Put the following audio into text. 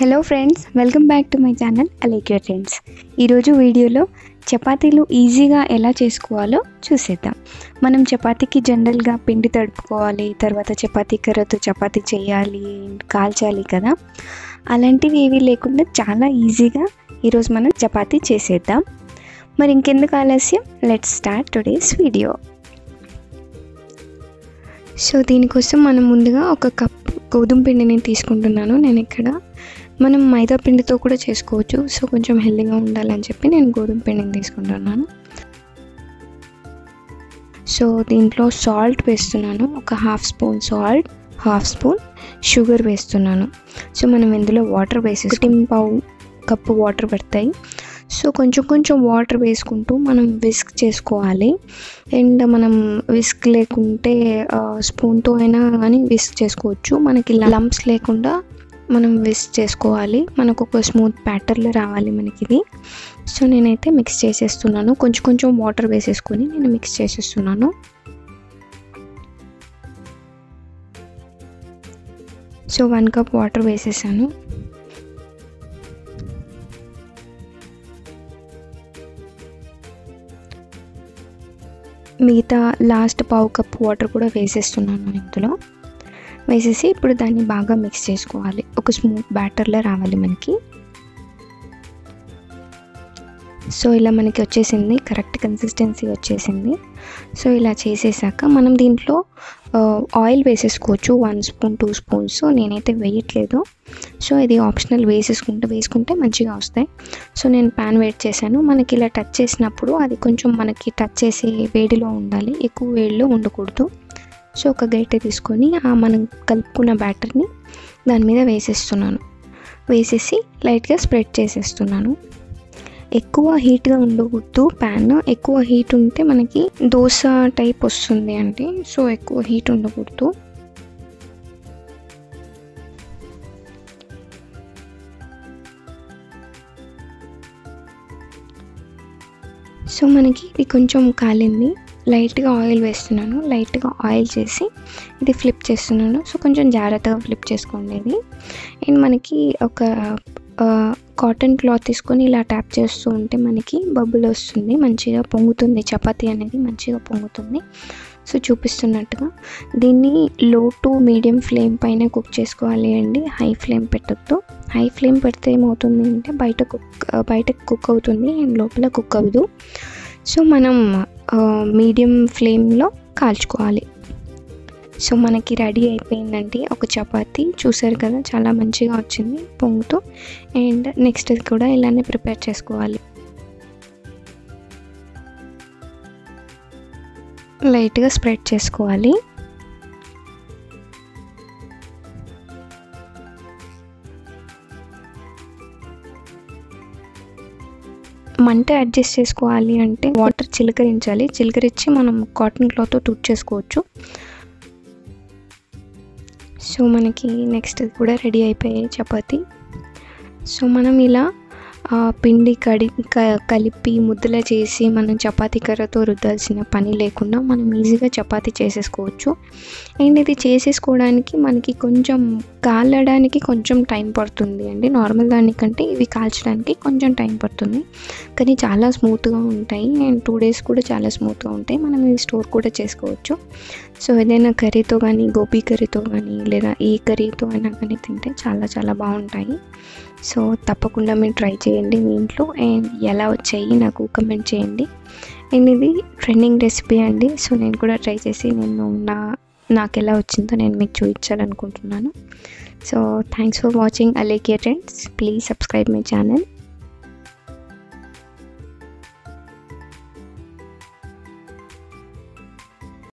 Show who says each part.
Speaker 1: hello friends welcome back to my channel అలేక్యూ friends ఈరోజు వీడియోలో చపాతీలు ఈజీగా ఎలా చేసుకోవాలో చూసేద్దాం మనం చపాతీకి జనరల్గా పిండి తడుపుకోవాలి తర్వాత చపాతీ కర్రతో చపాతీ చేయాలి కాల్చాలి కదా అలాంటివి ఏవీ లేకుండా చాలా ఈజీగా ఈరోజు మనం చపాతీ చేసేద్దాం మరి ఇంకెందుకు ఆలస్యం let's start today's video so దీనికోసం మనం ముందుగా ఒక కప్ గోధుమ పిండిని తీసుకుంటున్నాను నేను ఇక్కడ మనం మైదా పిండితో కూడా చేసుకోవచ్చు సో కొంచెం హెల్దీగా ఉండాలని చెప్పి నేను గోధుమ పిండిని తీసుకుంటున్నాను సో దీంట్లో సాల్ట్ వేస్తున్నాను ఒక half spoon salt half spoon sugar వేస్తున్నాను సో మనం ఇందులో వాటర్ వేసేసి పావు కప్పు వాటర్ పడతాయి సో కొంచెం కొంచెం వాటర్ వేసుకుంటూ మనం విస్క్ చేసుకోవాలి అండ్ మనం విస్క్ లేకుంటే స్పూన్తో అయినా కానీ విస్క్ చేసుకోవచ్చు మనకి లంప్స్ లేకుండా మనం విస్క్ చేసుకోవాలి మనకు ఒక స్మూత్ ప్యాటర్లో రావాలి మనకి ఇది సో నేనైతే మిక్స్ చేసేస్తున్నాను కొంచెం కొంచెం వాటర్ వేసేసుకొని నేను మిక్స్ చేసేస్తున్నాను సో వన్ కప్ వాటర్ వేసేసాను మిగతా లాస్ట్ పావు కప్ వాటర్ కూడా వేసేస్తున్నాను ఇందులో వేసేసి ఇప్పుడు దాన్ని బాగా మిక్స్ చేసుకోవాలి ఒక స్మూత్ బ్యాటర్లో రావాలి మనకి సో ఇలా మనకి వచ్చేసింది కరెక్ట్ కన్సిస్టెన్సీ వచ్చేసింది సో ఇలా చేసేసాక మనం దీంట్లో ఆయిల్ వేసేసుకోవచ్చు వన్ స్పూన్ టూ స్పూన్స్ నేనైతే వేయట్లేదు సో ఇది ఆప్షనల్ వేసేసుకుంటే వేసుకుంటే మంచిగా వస్తాయి సో నేను ప్యాన్ వేడి చేశాను మనకి ఇలా టచ్ చేసినప్పుడు అది కొంచెం మనకి టచ్ చేసే వేడిలో ఉండాలి ఎక్కువ వేడిలో ఉండకూడదు సో ఒక గరిటె తీసుకొని ఆ మనం కలుపుకున్న బ్యాటర్ని దాని మీద వేసేస్తున్నాను వేసేసి లైట్గా స్ప్రెడ్ చేసేస్తున్నాను ఎక్కువ హీట్గా ఉండకూడదు ప్యాన్ ఎక్కువ హీట్ ఉంటే మనకి దోశ టైప్ వస్తుంది అంటే సో ఎక్కువ హీట్ ఉండకూడదు సో మనకి ఇది కొంచెం కాలింది లైట్గా ఆయిల్ వేస్తున్నాను లైట్గా ఆయిల్ చేసి ఇది ఫ్లిప్ చేస్తున్నాను సో కొంచెం జాగ్రత్తగా ఫ్లిప్ చేసుకోండి ఇది అండ్ మనకి ఒక కాటన్ క్లాత్ తీసుకొని ఇలా ట్యాప్ చేస్తూ ఉంటే మనకి బబుల్ వస్తుంది మంచిగా పొంగుతుంది చపాతీ అనేది మంచిగా పొంగుతుంది సో చూపిస్తున్నట్టుగా దీన్ని లో టు మీడియం ఫ్లేమ్ పైన కుక్ చేసుకోవాలి అండి హై ఫ్లేమ్ పెట్టద్దు హై ఫ్లేమ్ పెడితే ఏమవుతుంది అంటే బయట కుక్ బయట కుక్ అవుతుంది అండ్ లోపల కుక్ అవ్వదు సో మనం మీడియం ఫ్లేమ్లో కాల్చుకోవాలి సో మనకి రెడీ అయిపోయిందండి ఒక చపాతీ చూసారు కదా చాలా మంచిగా వచ్చింది పొంగుతూ అండ్ నెక్స్ట్ కూడా ఇలానే ప్రిపేర్ చేసుకోవాలి లైట్గా స్ప్రెడ్ చేసుకోవాలి మంట అడ్జస్ట్ చేసుకోవాలి అంటే వాటర్ చిలకరించాలి చిలకరించి మనం కాటన్ క్లాత్తో తుడ్ చేసుకోవచ్చు సో మనకి నెక్స్ట్ కూడా రెడీ అయిపోయాయి చపాతి సో మనం ఇలా పిండి కడి కలిపి ముద్దలా చేసి మనం చపాతీ కర్రతో రుద్దాల్సిన పని లేకుండా మనం ఈజీగా చపాతీ చేసేసుకోవచ్చు అండ్ ఇది చేసేసుకోవడానికి మనకి కొంచెం కాలడానికి కొంచెం టైం పడుతుంది అండి నార్మల్ దానికంటే ఇవి కాల్చడానికి కొంచెం టైం పడుతుంది కానీ చాలా స్మూత్గా ఉంటాయి అండ్ టూ డేస్ కూడా చాలా స్మూత్గా ఉంటాయి మనం ఇవి స్టోర్ కూడా చేసుకోవచ్చు సో ఏదైనా కర్రీతో కానీ గోబీ కర్రీతో కానీ లేదా ఏ కర్రీతో అయినా కానీ తింటే చాలా చాలా బాగుంటాయి సో తప్పకుండా మీరు ట్రై చేయండి మీ ఇంట్లో అండ్ ఎలా వచ్చాయి నాకు కమెంట్ చేయండి అండ్ ఇది ట్రెండింగ్ రెసిపీ అండి సో నేను కూడా ట్రై చేసి నేను నా నాకు ఎలా వచ్చిందో నేను మీకు చూపించాలనుకుంటున్నాను సో థ్యాంక్స్ ఫర్ వాచింగ్ అలేకే friends please subscribe my channel